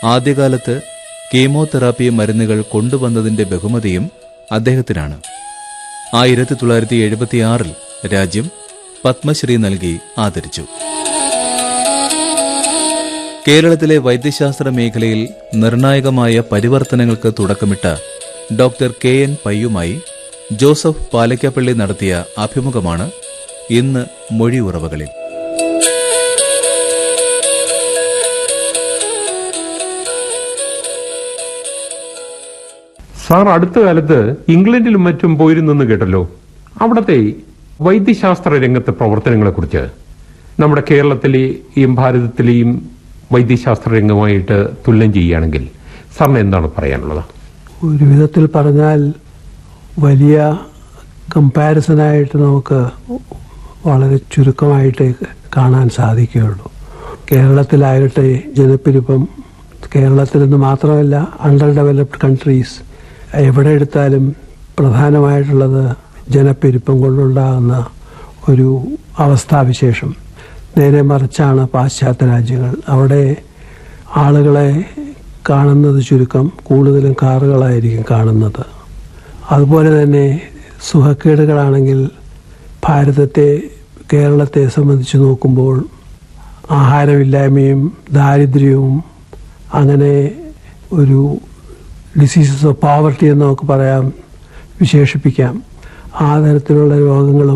ആദ്യകാലത്ത് കീമോതെറാപ്പി മരുന്നുകൾ കൊണ്ടുവന്നതിന്റെ ബഹുമതിയും അദ്ദേഹത്തിനാണ് ആയിരത്തി തൊള്ളായിരത്തി എഴുപത്തിയാറിൽ രാജ്യം പത്മശ്രീ നൽകി ആദരിച്ചു കേരളത്തിലെ വൈദ്യശാസ്ത്ര മേഖലയിൽ നിർണായകമായ പരിവർത്തനങ്ങൾക്ക് തുടക്കമിട്ട ഡോക്ടർ കെ എൻ പയ്യുമായി ജോസഫ് പാലക്കാപ്പള്ളി നടത്തിയ അഭിമുഖമാണ് ഇന്ന് മൊഴി ഉറവകളിൽ സാർ അടുത്ത കാലത്ത് ഇംഗ്ലണ്ടിലും മറ്റും പോയിരുന്നെന്ന് കേട്ടല്ലോ അവിടത്തെ വൈദ്യശാസ്ത്ര രംഗത്തെ പ്രവർത്തനങ്ങളെക്കുറിച്ച് നമ്മുടെ കേരളത്തിലെയും ഭാരതത്തിലെയും വൈദ്യശാസ്ത്ര രംഗമായിട്ട് തുല്യം ചെയ്യുകയാണെങ്കിൽ സാറിന് എന്താണ് പറയാനുള്ളത് ഒരു വിധത്തിൽ പറഞ്ഞാൽ വലിയ കമ്പാരിസനായിട്ട് നമുക്ക് വളരെ ചുരുക്കമായിട്ട് കാണാൻ സാധിക്കുകയുള്ളൂ കേരളത്തിലാകട്ടെ ജനപ്പെരുപ്പം കേരളത്തിൽ നിന്ന് മാത്രമല്ല അണ്ടർ ഡെവലപ്ഡ് കൺട്രീസ് എവിടെ എടുത്താലും പ്രധാനമായിട്ടുള്ളത് ജനപ്പെരുപ്പം കൊണ്ടുണ്ടാകുന്ന ഒരു അവസ്ഥാവിശേഷം നേരെ മറിച്ചാണ് പാശ്ചാത്യ രാജ്യങ്ങൾ അവിടെ ആളുകളെ കാണുന്നത് ചുരുക്കം കൂടുതലും കാറുകളായിരിക്കും കാണുന്നത് അതുപോലെ തന്നെ സുഖക്കേടുകളാണെങ്കിൽ ഭാരതത്തെ കേരളത്തെ സംബന്ധിച്ച് നോക്കുമ്പോൾ ആഹാരമില്ലായ്മയും ദാരിദ്ര്യവും അങ്ങനെ ഒരു ഡിസീസസ് ഓഫ് പോവർട്ടി എന്ന് നമുക്ക് പറയാം വിശേഷിപ്പിക്കാം ആ തരത്തിലുള്ള രോഗങ്ങളും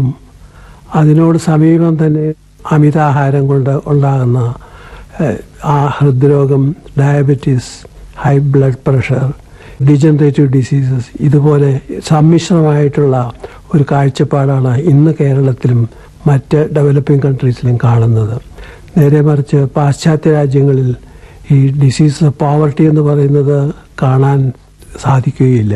അതിനോട് സമീപം തന്നെ അമിതാഹാരം കൊണ്ട് ഉണ്ടാകുന്ന ഏഹ്, ആ ഹൃദ്രോഗം diabetes high blood pressure degenerative diseases ഇതുപോലെ സമ്മിശ്രമായിട്ടുള്ള ഒരു കാഴ്ചപ്പാടാണ് ഇന്ന് കേരളത്തിലും മറ്റ് ഡെവലപ്പിംഗ് കൺട്രീസിലും കാണുന്നത് നേരെ മറിച്ച് പാശ്ചാത്യ രാജ്യങ്ങളിൽ ഈ ഡിസീസ് ഓഫ് പോവർട്ടി എന്ന് പറയുന്നത് കാണാൻ സാധിക്കുകയില്ല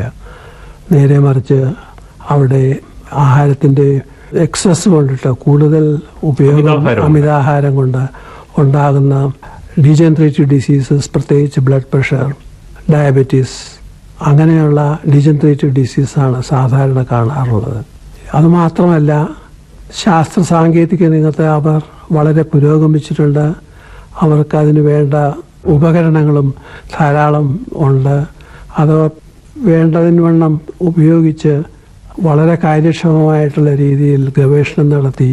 നേരെ മറിച്ച് അവിടെ ആഹാരത്തിന്റെ എക്സസ് കൊണ്ടിട്ട് കൂടുതൽ ഉപയോഗം അമിതാഹാരം. അമിതാഹാരം കൊണ്ട് ഉണ്ടാകുന്ന ഡീജനറേറ്റീവ് ഡിസീസസ് പ്രത്യേകിച്ച് ബ്ലഡ് പ്രഷർ ഡയബറ്റീസ് അങ്ങനെയുള്ള ഡീജനറേറ്റീവ് ഡിസീസാണ് സാധാരണ കാണാറുള്ളത് അതുമാത്രമല്ല ശാസ്ത്ര സാങ്കേതിക രംഗത്ത് അവർ വളരെ പുരോഗമിച്ചിട്ടുണ്ട് അവർക്ക് അതിന് വേണ്ട ഉപകരണങ്ങളും ധാരാളം ഉണ്ട് അത് വേണ്ടതിന് വണ്ണം ഉപയോഗിച്ച് വളരെ കാര്യക്ഷമമായിട്ടുള്ള രീതിയിൽ ഗവേഷണം നടത്തി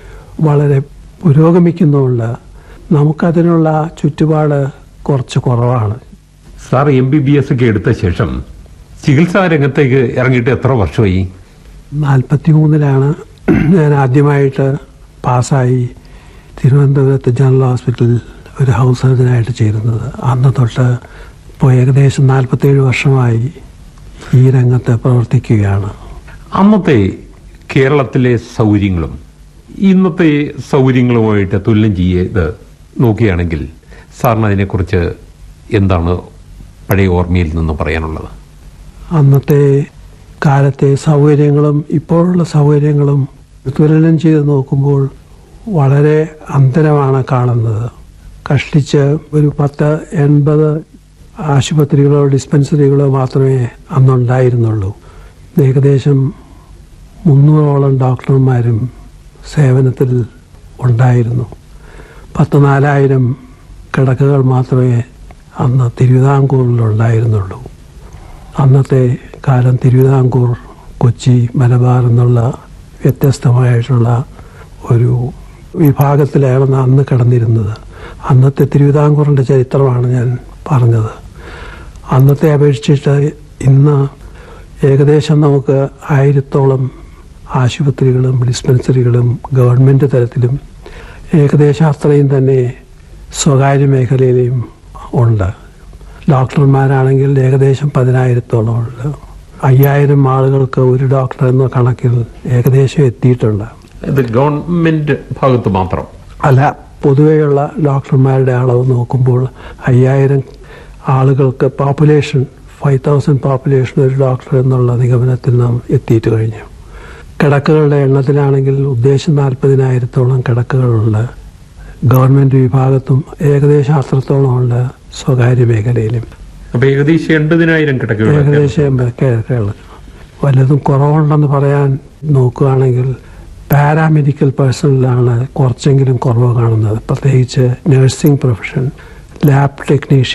വളരെ പുരോഗമിക്കുന്നുമുണ്ട് നമുക്കതിനുള്ള ചുറ്റുപാട് കുറച്ച് കുറവാണ് sir M B B S ഒക്കെ എടുത്ത ശേഷം ചികിത്സാ രംഗത്തേക്ക് ഇറങ്ങിയിട്ട് എത്ര വർഷമായി നാൽപ്പത്തി മൂന്നിലാണ് ഞാൻ ആദ്യമായിട്ട് പാസ്സായി തിരുവനന്തപുരത്ത് ജനറൽ ഹോസ്പിറ്റലിൽ ഒരു ഹൗസ് സർജനായിട്ട് ചേരുന്നത് അന്ന് തൊട്ട് ഇപ്പോൾ ഏകദേശം നാൽപ്പത്തേഴ് വർഷമായി ഈ രംഗത്ത് പ്രവർത്തിക്കുകയാണ് അന്നത്തെ കേരളത്തിലെ സൗകര്യങ്ങളും ഇന്നത്തെ സൗകര്യങ്ങളുമായിട്ട് തുല്യം ചെയ്ത് നോക്കുകയാണെങ്കിൽ സാറിന് അതിനെക്കുറിച്ച് എന്താണ് പഴയ ഓർമ്മയിൽ നിന്ന് പറയാനുള്ളത് അന്നത്തെ കാലത്തെ സൗകര്യങ്ങളും ഇപ്പോഴുള്ള സൗകര്യങ്ങളും തുലനം ചെയ്ത് നോക്കുമ്പോൾ വളരെ അന്തരമാണ് കാണുന്നത് കഷ്ടിച്ച് ഒരു പത്ത് എൺപത് ആശുപത്രികളോ ഡിസ്പെൻസറികളോ മാത്രമേ അന്നുണ്ടായിരുന്നുള്ളൂ ഏകദേശം മുന്നൂറോളം ഡോക്ടർമാരും സേവനത്തിൽ ഉണ്ടായിരുന്നു പത്ത് നാലായിരം കിടക്കകൾ മാത്രമേ അന്ന് തിരുവിതാംകൂറിലുണ്ടായിരുന്നുള്ളൂ അന്നത്തെ കാലം തിരുവിതാംകൂർ കൊച്ചി മലബാർ എന്നുള്ള വ്യത്യസ്തമായിട്ടുള്ള ഒരു വിഭാഗത്തിലായിരുന്നു അന്ന് കിടന്നിരുന്നത് അന്നത്തെ തിരുവിതാംകൂറിൻ്റെ ചരിത്രമാണ് ഞാൻ പറഞ്ഞത് അന്നത്തെ അപേക്ഷിച്ചിട്ട് ഇന്ന് ഏകദേശം നമുക്ക് ആയിരത്തോളം ആശുപത്രികളും ഡിസ്പെൻസറികളും ഗവൺമെൻറ് തലത്തിലും ഏകദേശം അത്രയും തന്നെ സ്വകാര്യ മേഖലയിലും ഉണ്ട് ഡോക്ടർമാരാണെങ്കിൽ ഏകദേശം പതിനായിരത്തോളം ഉണ്ട് അയ്യായിരം ആളുകൾക്ക് ഒരു ഡോക്ടർ എന്ന കണക്കിൽ ഏകദേശം എത്തിയിട്ടുണ്ട് ഇത് ഗവൺമെന്റ് ഭാഗത്ത് മാത്രം അല്ല പൊതുവെയുള്ള ഡോക്ടർമാരുടെ അളവ് നോക്കുമ്പോൾ അയ്യായിരം ആളുകൾക്ക് പോപ്പുലേഷൻ ഫൈവ് തൗസൻഡ് പോപ്പുലേഷൻ ഒരു ഡോക്ടർ എന്നുള്ള നിഗമനത്തിൽ നാം എത്തിയിട്ട് കഴിഞ്ഞു കിടക്കുകളുടെ എണ്ണത്തിലാണെങ്കിൽ ഉദ്ദേശം നാൽപ്പതിനായിരത്തോളം കിടക്കുകളുണ്ട് ഗവൺമെന്റ് വിഭാഗത്തും ഏകദേശം അത്രത്തോളം ഉണ്ട് സ്വകാര്യ മേഖലയിലും അപ്പൊ ഏകദേശം എൺപതിനായിരം കിടക്കുകൾ ഏകദേശം കിടക്കുകൾ വല്ലതും കുറവുണ്ടെന്ന് പറയാൻ നോക്കുകയാണെങ്കിൽ പാരാമെഡിക്കൽ പേഴ്സണലാണ് കുറച്ചെങ്കിലും കുറവ് കാണുന്നത് പ്രത്യേകിച്ച് നഴ്സിംഗ് പ്രൊഫഷൻ ലാബ് ടെക്നീഷ്യൻ